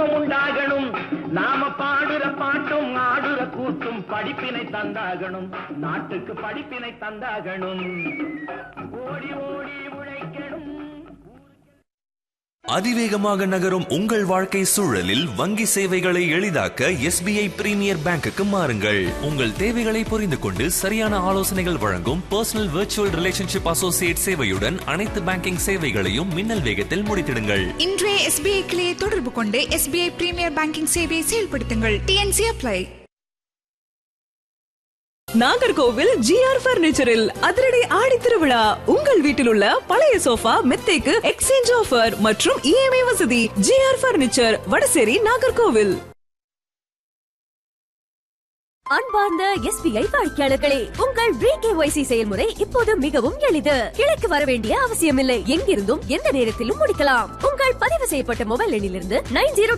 லாபம் உண்டாகணும் நாம பாடுற பாட்டும் ஆடுற கூத்தும் படிப்பினை தந்தாகணும் நாட்டுக்கு படிப்பினை தந்தாகணும் ஓடி ஓடி உழைக்கணும் அதிவேகமாக நகரும் உங்கள் வாழ்க்கை சூழலில் வங்கி சேவைகளை எளிதாக்க எஸ்பிஐ பிரீமியர் பேங்குக்கு மாறுங்கள் உங்கள் தேவைகளை புரிந்து கொண்டு சரியான ஆலோசனைகள் வழங்கும் பர்சனல் விர்ச்சுவல் ரிலேஷன்ஷிப் அசோசியேட் சேவையுடன் அனைத்து பேங்கிங் சேவைகளையும் மின்னல் வேகத்தில் முடித்திடுங்கள் இன்றைய எஸ்பிஐ கிளையை தொடர்பு கொண்டு எஸ்பிஐ பிரீமியர் பேங்கிங் சேவையை செயல்படுத்துங்கள் டிஎன்சி அப்ளை நாகர்கோவில் ஜிஆர் பர்னிச்சரில் அதிரடி ஆடி திருவிழா உங்கள் வீட்டில் உள்ள பழைய சோஃபா மெத்தைக்கு எக்ஸ்சேஞ்ச் ஆஃபர் மற்றும் இஎம்ஐ வசதி ஜிஆர் பர்னிச்சர் வடசேரி நாகர்கோவில் அன்பார்ந்த எஸ்பிஐ வாடிக்கையாளர்களே உங்கள் விகேஒய்சி செயல்முறை இப்போது மிகவும் எளிது கிளைக்கு வர வேண்டிய அவசியமில்லை எங்கிருந்தும் எந்த நேரத்திலும் முடிக்கலாம் உங்கள் பதிவு செய்யப்பட்ட மொபைல் எண்ணிலிருந்து நைன் ஜீரோ